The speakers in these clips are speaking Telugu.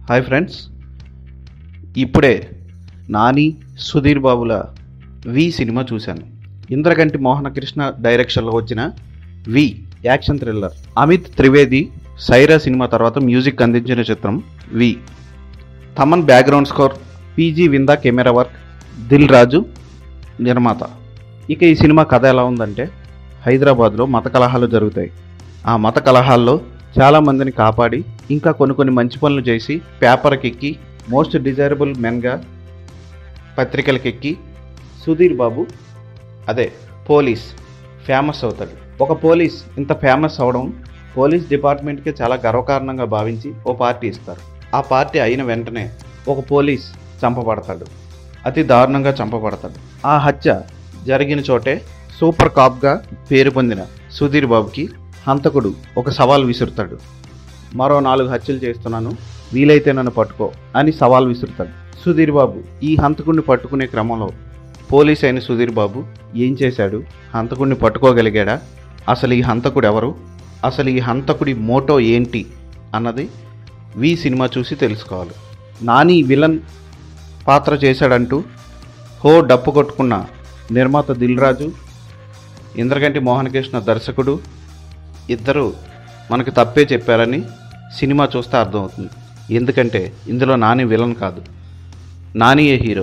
హాయ్ ఫ్రెండ్స్ ఇప్పుడే నాని సుధీర్ బాబుల వి సినిమా చూశాను ఇంద్రగంటి మోహనకృష్ణ డైరెక్షన్లో వచ్చిన వి action thriller Amit Trivedi Sye Raa cinema తర్వాత మ్యూజిక్ అందించిన చిత్రం వి Thaman background score PG విందా camera work Dil రాజు నిర్మాత ఇక ఈ సినిమా కథ ఎలా ఉందంటే హైదరాబాద్లో మత కలహాలు జరుగుతాయి ఆ మత కలహాల్లో చాలామందిని కాపాడి ఇంకా కొన్ని కొన్ని మంచి పనులు చేసి పేపర్కి ఎక్కి మోస్ట్ డిజైరబుల్ మెన్గా పత్రికలకు ఎక్కి సుధీర్ బాబు అదే పోలీస్ ఫేమస్ అవుతాడు ఒక పోలీస్ ఇంత ఫేమస్ అవడం పోలీస్ డిపార్ట్మెంట్కి చాలా గర్వకారణంగా భావించి ఓ పార్టీ ఇస్తారు ఆ పార్టీ అయిన వెంటనే ఒక పోలీస్ చంపబడతాడు అతి దారుణంగా చంపబడతాడు ఆ హత్య జరిగిన చోటే సూపర్ కాప్గా పేరు పొందిన సుధీర్ బాబుకి హంతకుడు ఒక సవాల్ విసురుతాడు మరో నాలుగు హత్యలు చేస్తున్నాను వీలైతే నన్ను పట్టుకో అని సవాల్ విసురుతాడు సుధీర్ బాబు ఈ హంతకుడిని పట్టుకునే క్రమంలో పోలీస్ అయిన సుధీర్ బాబు ఏం చేశాడు హంతకుడిని పట్టుకోగలిగాడా అసలు ఈ హంతకుడు ఎవరు అసలు ఈ హంతకుడి మోటో ఏంటి అన్నది వి సినిమా చూసి తెలుసుకోవాలి నాని విలన్ పాత్ర చేశాడంటూ హో డప్పు కొట్టుకున్న నిర్మాత దిల్ రాజు ఇంద్రగంటి మోహనకృష్ణ దర్శకుడు ఇద్దరు మనకు తప్పే చెప్పారని సినిమా చూస్తే అర్థమవుతుంది ఎందుకంటే ఇందులో నాని విలన్ కాదు నానియే హీరో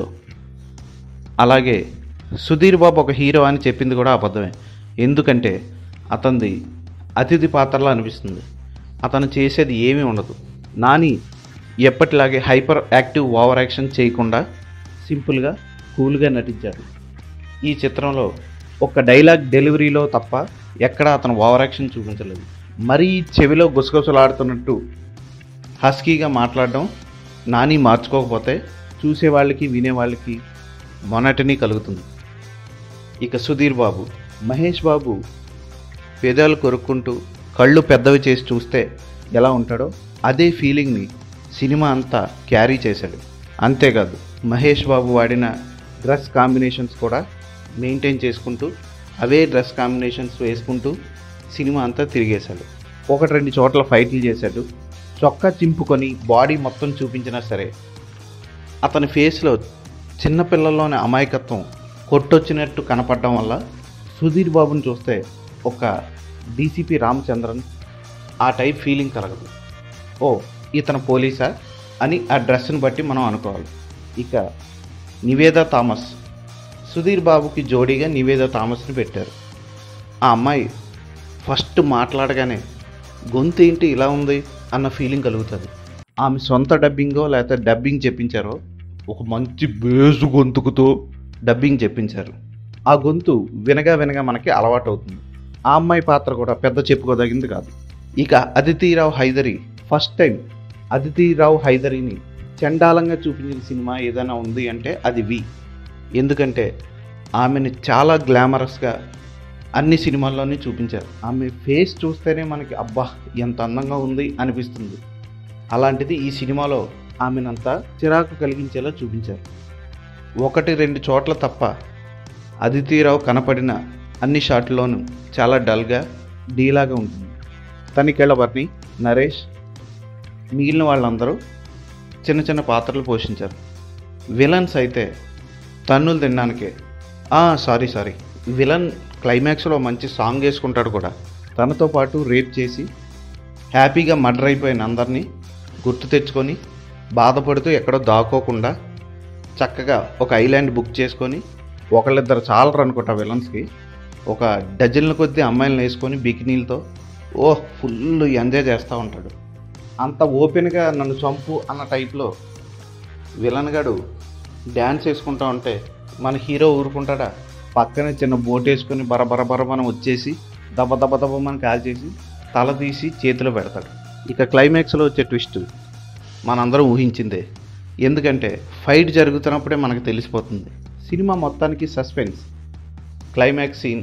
అలాగే సుధీర్ బాబు ఒక హీరో అని చెప్పింది కూడా అబద్ధమే ఎందుకంటే అతనిది అతిథి పాత్రలా అనిపిస్తుంది అతను చేసేది ఏమీ ఉండదు నాని ఎప్పటిలాగే హైపర్ యాక్టివ్ ఓవర్ యాక్షన్ చేయకుండా సింపుల్గా కూల్గా నటించాడు ఈ చిత్రంలో ఒక డైలాగ్ డెలివరీలో తప్ప ఎక్కడ అతను ఓవర్ యాక్షన్ చూపించలేదు మరీ చెవిలో గుసగుసలాడుతున్నట్టు హస్కీగా మాట్లాడడం నాని మార్చుకోకపోతే చూసేవాళ్ళకి వినేవాళ్ళకి మొనటని కలుగుతుంది ఇక సుధీర్ బాబు మహేష్ బాబు పెదాలు కొరుక్కుంటూ కళ్ళు పెద్దవి చేసి చూస్తే ఎలా ఉంటాడో అదే ఫీలింగ్ని సినిమా అంతా క్యారీ చేశాడు అంతేకాదు మహేష్ బాబు వాడిన డ్రెస్ కాంబినేషన్స్ కూడా మెయింటైన్ చేసుకుంటూ అవే డ్రెస్ కాంబినేషన్స్ వేసుకుంటూ సినిమా అంతా తిరిగేశాడు ఒకటి రెండు చోట్ల ఫైట్లు చేశాడు చొక్కా చింపుకొని బాడీ మొత్తం చూపించినా సరే అతని ఫేస్లో చిన్నపిల్లల్లోని అమాయకత్వం కొట్టొచ్చినట్టు కనపడడం వల్ల సుధీర్ బాబుని చూస్తే ఒక డీసీపీ రామచంద్రన్ ఆ టైప్ ఫీలింగ్ కలగదు ఓ ఇతను పోలీసా అని ఆ డ్రెస్ని బట్టి మనం అనుకోవాలి ఇక నివేద థామస్ సుధీర్ బాబుకి జోడీగా నివేద థామస్ని పెట్టారు ఆ అమ్మాయి ఫస్ట్ మాట్లాడగానే గొంతు ఏంటి ఇలా ఉంది అన్న ఫీలింగ్ కలుగుతుంది ఆమె సొంత డబ్బింగో లేకపోతే డబ్బింగ్ చెప్పించారో ఒక మంచి బేసు గొంతుకుతో డబ్బింగ్ చెప్పించారు ఆ గొంతు వినగా వినగా మనకి అలవాటు అవుతుంది ఆ అమ్మాయి పాత్ర కూడా పెద్ద చెప్పుకోదగింది కాదు ఇక అదితిరావు హైదరి ఫస్ట్ టైం అదితిరావు హైదరిని చండాలంగా చూపించిన సినిమా ఏదైనా ఉంది అంటే అది వి ఎందుకంటే ఆమెని చాలా గ్లామరస్గా అన్ని సినిమాల్లోనే చూపించారు ఆమె ఫేస్ చూస్తేనే మనకి అబ్బా ఎంత అందంగా ఉంది అనిపిస్తుంది అలాంటిది ఈ సినిమాలో ఆమెనంతా చిరాకు కలిగించేలా చూపించారు ఒకటి రెండు చోట్ల తప్ప అదితిరావు కనపడిన అన్ని షాట్లోనూ చాలా డల్గా డీలాగా ఉంటుంది తనికెళ్ళ వర్ణి నరేష్ మిగిలిన వాళ్ళందరూ చిన్న చిన్న పాత్రలు పోషించారు విలన్స్ అయితే తన్నులు తినడానికే సారీ సారీ విలన్ క్లైమాక్స్లో మంచి సాంగ్ వేసుకుంటాడు కూడా తనతో పాటు రేప్ చేసి హ్యాపీగా మర్డర్ అయిపోయిన అందరినీ గుర్తు తెచ్చుకొని బాధపడుతూ ఎక్కడో దాక్కోకుండా చక్కగా ఒక ఐలాండ్ బుక్ చేసుకొని ఒకళ్ళిద్దరు చాలరు అనుకుంటా విలన్స్కి ఒక డజన్ల కొద్దీ అమ్మాయిలను వేసుకొని బికినీలతో ఓ ఫుల్ ఎంజాయ్ చేస్తూ ఉంటాడు అంత ఓపెన్గా నన్ను చంపు అన్న టైప్లో విలన్ గడు డ్యాన్స్ వేసుకుంటా ఉంటే మన హీరో ఊరుకుంటాడా పక్కనే చిన్న బోట్ వేసుకొని బరబర బర మనం వచ్చేసి దబ దబ దబ మనం కాల్ చేసి తల తీసి చేతిలో పెడతాడు ఇక క్లైమాక్స్లో వచ్చే ట్విస్ట్ మనందరం ఊహించిందే ఎందుకంటే ఫైట్ జరుగుతున్నప్పుడే మనకు తెలిసిపోతుంది సినిమా మొత్తానికి suspense climax scene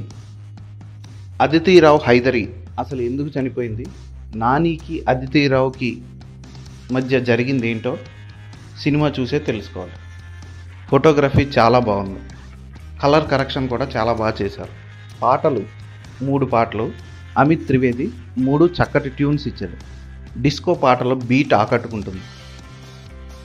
Aditi Rao Hydari అసలు ఎందుకు చనిపోయింది నానికి అదితిరావుకి మధ్య జరిగింది ఏంటో సినిమా చూసే తెలుసుకోవాలి ఫోటోగ్రఫీ చాలా బాగుంది కలర్ కరెక్షన్ కూడా చాలా బాగా చేశారు పాటలు మూడు పాటలు అమిత్ త్రివేది మూడు చక్కటి ట్యూన్స్ ఇచ్చాడు డిస్కో పాటలో బీట్ ఆకట్టుకుంటుంది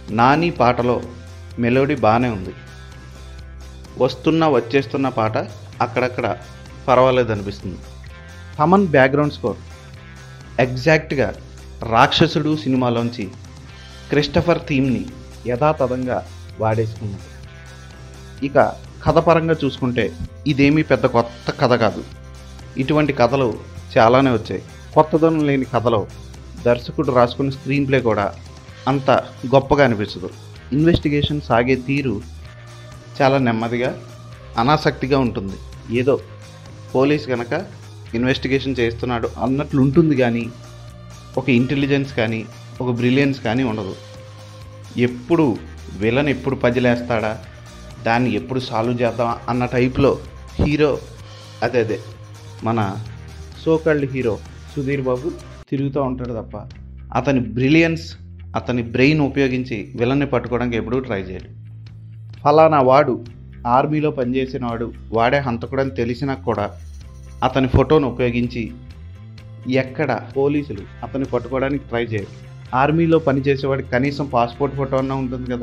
నాని పాటలో మెలోడీ బాగానే ఉంది వస్తున్న వచ్చేస్తున్న పాట అక్కడక్కడ పర్వాలేదు అనిపిస్తుంది తమన్ బ్యాక్గ్రౌండ్ స్కోర్ ఎగ్జాక్ట్గా రాక్షసుడు సినిమాలోంచి క్రిస్టఫర్ థీమ్ని యథాతథంగా వాడేసుకున్నాడు ఇక కథ పరంగా చూసుకుంటే ఇదేమీ పెద్ద కొత్త కథ కాదు ఇటువంటి కథలు చాలానే వచ్చాయి కొత్తదనం లేని కథలో దర్శకుడు రాసుకున్న స్క్రీన్ ప్లే కూడా అంత గొప్పగా అనిపించదు ఇన్వెస్టిగేషన్ సాగే తీరు చాలా నెమ్మదిగా అనాసక్తిగా ఉంటుంది ఏదో పోలీస్ కనుక ఇన్వెస్టిగేషన్ చేస్తున్నాడు అన్నట్లు ఉంటుంది కానీ ఒక ఇంటెలిజెన్స్ కానీ ఒక బ్రిలియన్స్ కానీ ఉండదు ఎప్పుడు విలన్ ఎప్పుడు పజిలేస్తాడా దాన్ని ఎప్పుడు సాల్వ్ చేద్దాం అన్న టైప్లో హీరో అదే అదే మన సోకల్డ్ హీరో సుధీర్ బాబు తిరుగుతూ ఉంటాడు తప్ప అతని బ్రిలియన్స్ అతని బ్రెయిన్ ఉపయోగించి విలన్ని పట్టుకోవడానికి ఎప్పుడూ ట్రై చేయడు ఫలానా వాడు ఆర్మీలో పనిచేసిన వాడు వాడే హంతకుడని తెలిసినా కూడా అతని ఫోటోను ఉపయోగించి ఎక్కడ పోలీసులు అతన్ని పట్టుకోవడానికి ట్రై చేయరు ఆర్మీలో పనిచేసేవాడికి కనీసం పాస్పోర్ట్ ఫోటో అన్నా ఉంటుంది కదా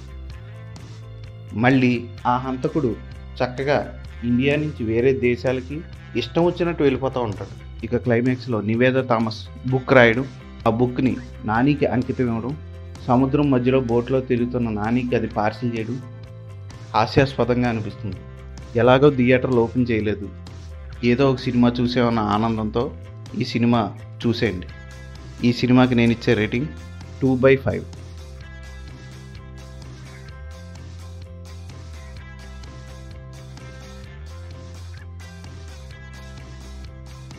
మళ్ళీ ఆ హంతకుడు చక్కగా ఇండియా నుంచి వేరే దేశాలకి ఇష్టం వచ్చినట్టు వెళ్ళిపోతూ ఉంటాడు ఇక క్లైమాక్స్లో నివేద థామస్ బుక్ రాయడం ఆ బుక్ని నానికి అంకితం ఇవ్వడం సముద్రం మధ్యలో బోట్లో తిరుగుతున్న నానికి అది పార్సిల్ చేయడం హాస్యాస్పదంగా అనిపిస్తుంది ఎలాగో థియేటర్లు ఓపెన్ చేయలేదు ఏదో ఒక సినిమా చూసామన్న ఆనందంతో ఈ సినిమా చూసేయండి ఈ సినిమాకి నేను ఇచ్చే రేటింగ్ టూ బై ఫైవ్